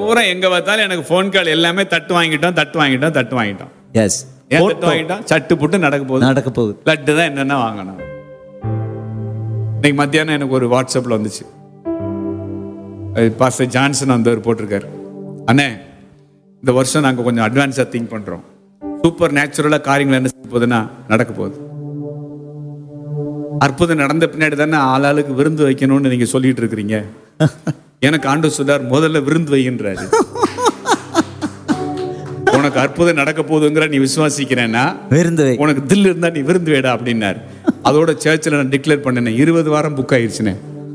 பூரா எங்க பார்த்தாலும் எனக்கு ஃபோன் கால் எல்லாமே தட்டு வாங்கிட்டோம் தட்டு வாங்கிட்டோம் தட்டு வாங்கிட்டோம் எஸ் ஏன் தட்டு வாங்கிட்டோம் சட்டு புட்டு நடக்க போகுது நடக்க போகுது லட்டு தான் என்னென்ன வாங்கணும் இன்னைக்கு மத்தியானம் எனக்கு ஒரு வாட்ஸ்அப்பில் வந்துச்சு பாஸ்டர் ஜான்சன் வந்தவர் போட்டிருக்காரு அண்ணே இந்த வருஷம் நாங்கள் கொஞ்சம் அட்வான்ஸாக திங்க் பண்ணுறோம் சூப்பர் நேச்சுரலாக காரியங்கள் என்ன செய்ய போகுதுன்னா நடக்க போகுது அற்புதம் நடந்த பின்னாடி தானே ஆளாளுக்கு விருந்து வைக்கணும்னு நீங்க சொல்லிட்டு இருக்கிறீங்க எனக்கு ஆண்டு சொல்லார் முதல்ல விருந்து வைகின்றாரு உனக்கு அற்புதம் நடக்க போகுதுங்கிற நீ விசுவாசிக்கிறேன்னா விருந்து வை. உனக்கு தில் இருந்தா நீ விருந்து வேடா அப்படின்னாரு அதோட சர்ச்சில் நான் டிக்ளேர் பண்ணினேன் இருபது வாரம் புக் ஆயிடுச்சுனே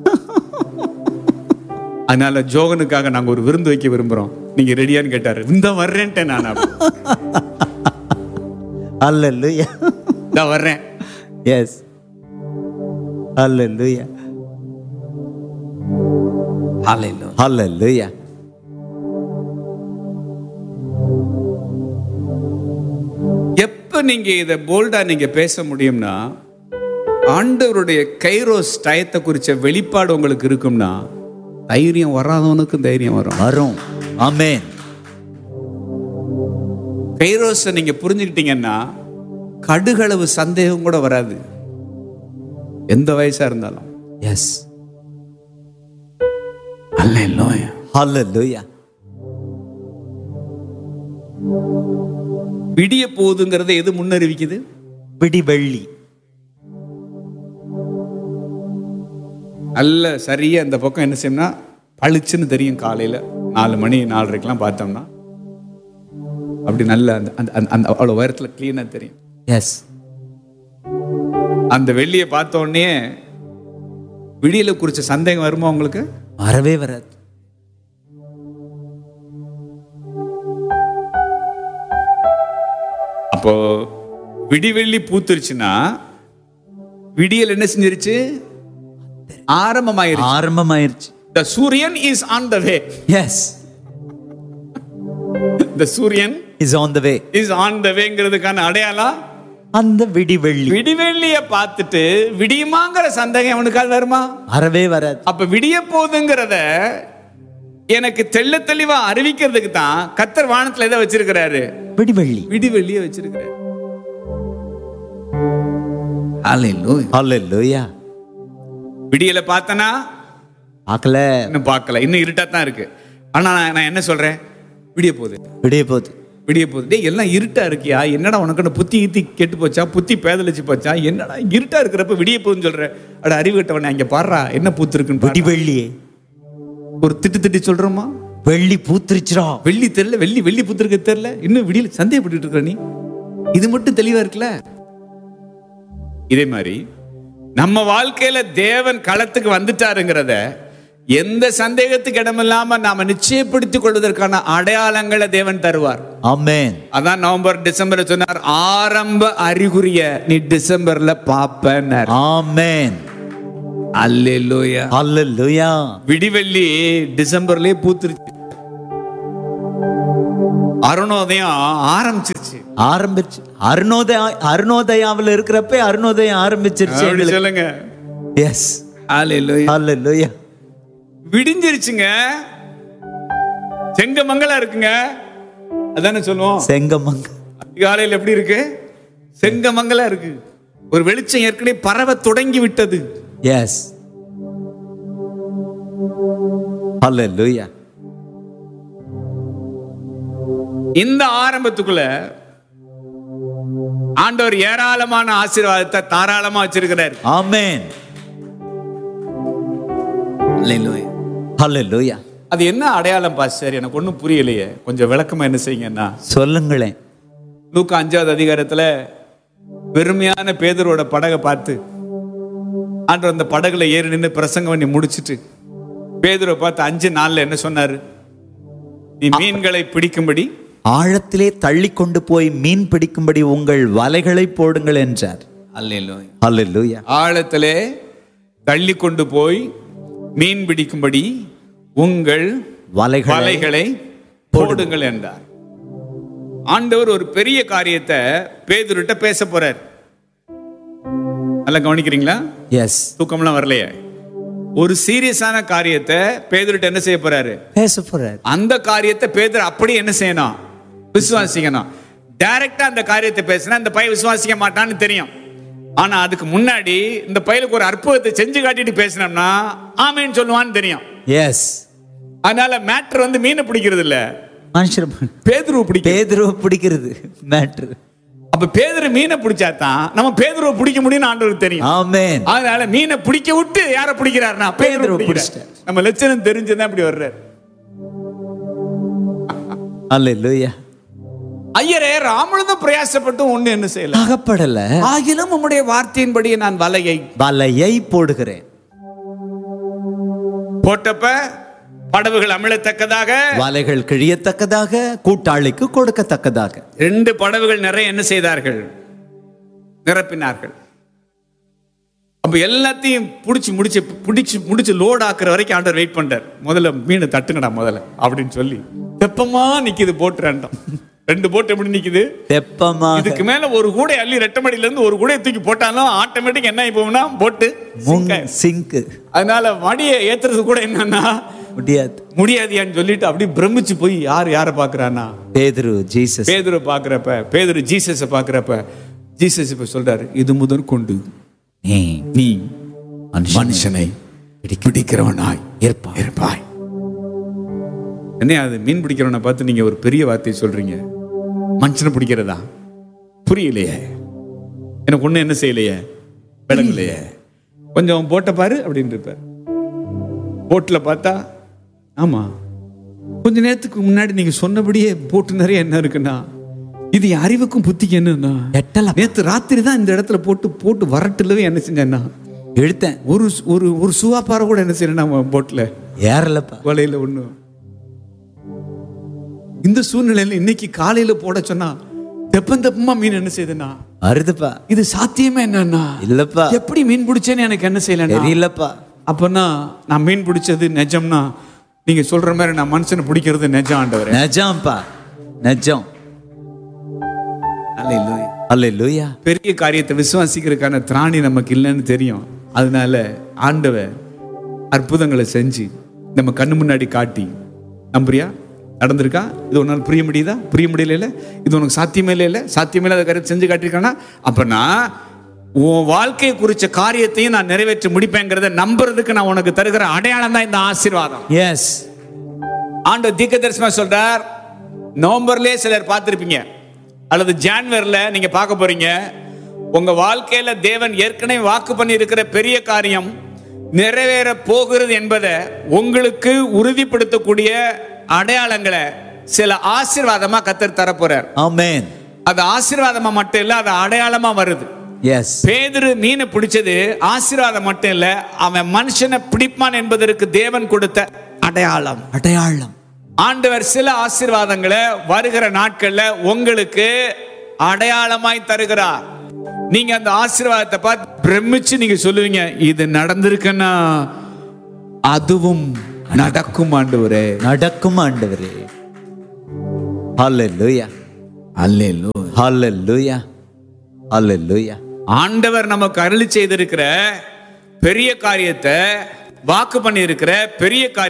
அதனால ஜோகனுக்காக நாங்க ஒரு விருந்து வைக்க விரும்புறோம் நீங்க ரெடியான்னு கேட்டாரு இந்த வர்றேன்ட்டேன் நான் அல்லேலூயா இந்த வர்றேன் எஸ் அல்லேலூயா அல்லேலூயா எப்ப நீங்க இதை போல்டா நீங்க பேச முடியும்னா ஆண்டவருடைய கைரோஸ் டயத்தை குறிச்ச வெளிப்பாடு உங்களுக்கு இருக்கும்னா தைரியம் வராதவனுக்கும் தைரியம் வரும் வரும் ஆமென் கைரோஸை நீங்க புரிஞ்சுக்கிட்டீங்கன்னா கடுகளவு சந்தேகம் கூட வராது எந்த வயசா இருந்தாலும் எஸ் அல்லேலூயா அல்லேலூயா விடிய போகுதுங்கிறத எது முன்னறிவிக்குது பிடி வெள்ளி நல்ல சரியா அந்த பக்கம் என்ன செய்யணும்னா பளிச்சுன்னு தெரியும் காலையில நாலு மணி நாலரைக்கெல்லாம் பார்த்தோம்னா அப்படி நல்ல அந்த அந்த அந்த- அந்த அவ்வளோ உயரத்துல க்ளீனாக தெரியும் எஸ் அந்த வெள்ளியை பார்த்த உடனே விடியல குறிச்ச சந்தேகம் வருமா உங்களுக்கு வரவே வராது அப்போ விடிவெள்ளி பூத்துருச்சுன்னா விடியல் என்ன செஞ்சிருச்சு ஆரம்பமாயிருச்சு ஆரம்பமாயிருச்சு the Suriyan is on the way yes the Suriyan is on the way is on the வேங்கிறதுக்கான அடையாளம் அந்த விடி வெள்ளி விடிவெள்ளிய பார்த்துட்டு விடியுமாங்கிற சந்தேகம் அவனுக்கால் வருமா வரவே வராது அப்ப விடிய போகுதுங்கிறத எனக்கு தெள்ள தெளிவா அறிவிக்கிறதுக்கு தான் கத்தர் வானத்துல எதை வச்சிருக்கிறாரு விடி வெள்ளி விடிவெள்ளிய வச்சிருக்கிறாரு அல்லேலூயா விடியல பார்த்தனா பார்க்கல இன்னும் பார்க்கல இன்னும் இருட்டா தான் இருக்கு ஆனா நான் நான் என்ன சொல்றேன் விடிய போகுது விடிய போகுது விடிய போகுது டேய் எல்லாம் இருட்டா இருக்கியா என்னடா உனக்கு புத்தி ஈத்தி கெட்டு போச்சா புத்தி பேதலிச்சு போச்சா என்னடா இருட்டா இருக்கிறப்ப விடிய போகுதுன்னு சொல்ற அட அறிவு கட்டவனே அங்க பாடுறா என்ன பூத்திருக்குன்னு விடி பாரு. வெள்ளியே ஒரு திட்டு திட்டி சொல்றோமா வெள்ளி பூத்திருச்சுடா வெள்ளி தெரியல வெள்ளி வெள்ளி புத்திருக்க தெரியல இன்னும் விடியல சந்தேகப்பட்டு இருக்க நீ இது மட்டும் தெளிவா இருக்குல்ல இதே மாதிரி நம்ம வாழ்க்கையில தேவன் களத்துக்கு வந்துட்டாருங்கிறத எந்த சந்தேகத்துக்கு இடமில்லாம நாம நிச்சயப்படுத்திக் கொள்வதற்கான அடையாளங்களை தேவன் தருவார் ஆமென் அதான் நவம்பர் டிசம்பர் சொன்னார் ஆரம்ப அறிகுறிய நீ டிசம்பர்ல பாப்பனர் ஆமென் அல்லேலூயா அல்லேலூயா விடிவெள்ளி டிசம்பர்லயே பூத்துருச்சு அருணோதயம் ஆரம்பிச்சிருச்சு ஆரம்பிச்சு அருணோதய அருணோதயாவில் இருக்கிறப்ப அருணோதயம் ஆரம்பிச்சிருச்சு அப்படி எங்களுக்கு சொல்லுங்க எஸ் அல்லேலூயா அல்லேலூயா விடிஞ்சிருச்சுங்க செங்கமங்கலா இருக்குங்க அதானே சொல்லுவோம் செங்கமங்க அதிகாலையில் எப்படி இருக்கு செங்கமங்கலா இருக்கு ஒரு வெளிச்சம் ஏற்கனவே பரவ தொடங்கி விட்டது எஸ் அல்லேலூயா இந்த ஆரம்பத்துக்குள்ள ஆண்டவர் ஏராளமான ஆசீர்வாதத்தை தாராளமா வச்சிருக்கிறார் ஆமென் அல்லேலூயா அது என்ன அடையாளம் பாஸ்டர் எனக்கு ஒன்றும் புரியலையே கொஞ்சம் விளக்கமா என்ன செய்யுங்கன்னா சொல்லுங்களேன் லூக்கா அஞ்சாவது அதிகாரத்துல வெறுமையான பேதரோட படகை பார்த்து ஆண்டவர் அந்த படகுல ஏறி நின்று பிரசங்கம் பண்ணி முடிச்சிட்டு பேதுரை பார்த்து அஞ்சு நாள்ல என்ன சொன்னாரு நீ மீன்களை பிடிக்கும்படி ஆழத்திலே தள்ளி கொண்டு போய் மீன் பிடிக்கும்படி உங்கள் வலைகளை போடுங்கள் என்றார் அல்லேலூயா ஆழத்திலே தள்ளி கொண்டு போய் மீன் பிடிக்கும்படி உங்கள் வலைகளை வலைகளை போடுங்கள் என்றார் ஆண்டவர் ஒரு பெரிய காரியத்தை பேதுருட்ட பேச போறார் நல்லா கவனிக்கிறீங்களா எஸ் தூக்கம்லாம் வரலையே ஒரு சீரியஸான காரியத்தை பேதுருட்ட என்ன செய்ய போறாரு பேச போறார் அந்த காரியத்தை பேதர் அப்படி என்ன செய்யணும் விசுவாசிக்கணும் டைரக்டா அந்த காரியத்தை பேசினா இந்த பையன் விசுவாசிக்க மாட்டான்னு தெரியும் ஆனா அதுக்கு முன்னாடி இந்த பையலுக்கு ஒரு அற்புதத்தை செஞ்சு காட்டிட்டு பேசினோம்னா ஆமேன்னு சொல்லுவான்னு தெரியும் எஸ் அதனால மேட்டர் வந்து மீனை பிடிக்கிறது இல்ல மனுஷர் பேதுருவை பிடிக்கும் பேதுருவை பிடிக்கிறது மேட்ரு அப்ப பேதுரு மீனை பிடிச்சாதான் நம்ம பேதுருவை பிடிக்க முடியும்னு ஆண்டவருக்கு தெரியும் ஆமென் அதனால மீனை பிடிக்க விட்டு யார பிடிக்கிறாருன்னா பேதுருவை பேதுருவை பிடிக்கிறார் பிடிச்சிட்டார். நம்ம லட்சணம் தெரிஞ்சுதான் இப்படி வர்றாரு அல்லேலூயா ஐயரே ராமழுதும் பிரயாசப்பட்டும் ஒண்ணு என்ன செய்யல அகப்படல ஆகிலும் உம்முடைய வார்த்தையின்படி நான் வலையை வலையை போடுகிறேன் போட்டப்ப படவுகள் அமிழத்தக்கதாக வலைகள் கிழியத்தக்கதாக கூட்டாளிக்கு கொடுக்கத்தக்கதாக ரெண்டு படவுகள் நிறைய என்ன செய்தார்கள் நிரப்பினார்கள் அப்ப எல்லாத்தையும் புடிச்சு முடிச்சு பிடிச்சு முடிச்சு லோட் ஆக்குற வரைக்கும் ஆண்டவர் வெயிட் பண்றார் முதல்ல மீனை தட்டுங்கடா முதல்ல அப்படின்னு சொல்லி தெப்பமா நிக்குது போட்டு ரெண்டும் ரெண்டு போட்டு எப்படி நிக்குது தெப்பமாக இதுக்கு மேல ஒரு கூடை அள்ளி ரெட்டமடியில இருந்து ஒரு கூடையை தூக்கி போட்டாலும் ஆட்டோமேட்டிக் என்ன ஆகி போகும்னா போட்டு முங் sink ஆயிடும். சிங்கு அதனால மடியை ஏத்துறது கூட என்னன்னா முடியாது முடியாதியான்னு சொல்லிட்டு அப்படியே பிரமிச்சு போய் யார் யாரை பாக்குறானா பேதுரு ஜீசஸ் பேதுரு பாக்குறப்ப பேதுரு ஜீசஸ பாக்குறப்ப ஜீசஸ் இப்ப சொல்றாரு இது முதற் கொண்டு நீ நீ மனுஷனை மனுஷனை பிடிக்கிறவனாய் இருப்பாய். இருப்பாய் என்ன அது மீன் பிடிக்கிறவனை பார்த்து நீங்க ஒரு பெரிய வார்த்தையை சொல்றீங்க மனுஷனை பிடிக்கிறதா புரியலையே எனக்கு ஒண்ணு என்ன செய்யலையே விளங்கலையே கொஞ்சம் போட்ட பாரு அப்படின்னு இருப்பார் போட்ல பார்த்தா ஆமா கொஞ்ச நேரத்துக்கு முன்னாடி நீங்க சொன்னபடியே போட்டு நிறைய என்ன இருக்குன்னா இது என் அறிவுக்கும் புத்திக்கு என்னன்னா எட்டல நேத்து ராத்திரி தான் இந்த இடத்துல போட்டு போட்டு வரட்டுலவே என்ன செஞ்சேன்னா இழுத்தேன் ஒரு ஒரு ஒரு சுவாப்பாறை கூட என்ன செய்யணும் போட்ல ஏறலப்பா வலையில ஒண்ணு இந்த சூழ்நிலையில இன்னைக்கு காலையில போட சொன்னா தெப்பம் தெப்பமா மீன் என்ன செய்யுதுன்னா வருதுப்பா இது சாத்தியமே என்னன்னா இல்லப்பா எப்படி மீன் பிடிச்சேன்னு எனக்கு என்ன செய்யலன்னா தெரியலப்பா அப்பன்னா நான் மீன் பிடிச்சது நிஜம்னா நீங்க சொல்ற மாதிரி நான் மனுஷனை பிடிக்கிறது நிஜம் ஆண்டவரே நிஜம்ப்பா நிஜம் அல்லேலூயா. அல்லேலூயா பெரிய காரியத்தை விசுவாசிக்கிறதுக்கான திராணி நமக்கு இல்லைன்னு தெரியும் அதனால ஆண்டவர் அற்புதங்களை செஞ்சு நம்ம கண்ணு முன்னாடி காட்டி நம்புறியா நடந்திருக்கா இது உன்னால் புரிய முடியுதா புரிய முடியல இது உனக்கு சாத்தியமே இல்லை சாத்தியமே இல்லாத காரியத்தை செஞ்சு காட்டியிருக்கானா அப்பனா உன் வாழ்க்கையை குறிச்ச காரியத்தையும் நான் நிறைவேற்றி முடிப்பேங்கிறத நம்புறதுக்கு நான் உனக்கு தருகிற அடையாளம் தான் இந்த ஆசீர்வாதம் எஸ் ஆண்டவர் தீர்க்க தரிசனமா சொல்றார் நவம்பர்லயே சிலர் பார்த்திருப்பீங்க அல்லது ஜான்வரில நீங்க பார்க்க போறீங்க உங்க வாழ்க்கையில தேவன் ஏற்கனவே வாக்கு பண்ணி இருக்கிற பெரிய காரியம் நிறைவேற போகிறது என்பதை உங்களுக்கு உறுதிப்படுத்தக்கூடிய அடையாளங்களை சில ஆசீர்வாதமா கத்தர் தர போறார் ஆமென் அது ஆசீர்வாதமா மட்டும் இல்ல அது அடையாளமா வருது எஸ் பேதுரு மீனை பிடிச்சது ஆசீர்வாதம் மட்டும் இல்ல அவன் மனுஷனை பிடிப்பான் என்பதற்கு தேவன் கொடுத்த அடையாளம் அடையாளம் ஆண்டவர் சில ஆசீர்வாதங்களை வருகிற நாட்கள்ல உங்களுக்கு அடையாளமாய் தருகிறார் நீங்க அந்த ஆசீர்வாதத்தை பார்த்து பிரமிச்சு நீங்க சொல்லுவீங்க இது நடந்திருக்குன்னா அதுவும் நடக்கும் ஆண்டவரே நடக்கும் ஆண்டவரே ஹalleluya அல்லேலூ ஹalleluya ஹalleluya ஆண்டவர் நமக்கு அருளி செய்திருக்கிற பெரிய காரியத்தை வாக்கு பண்ணி இருக்கிற பெரிய காரியம்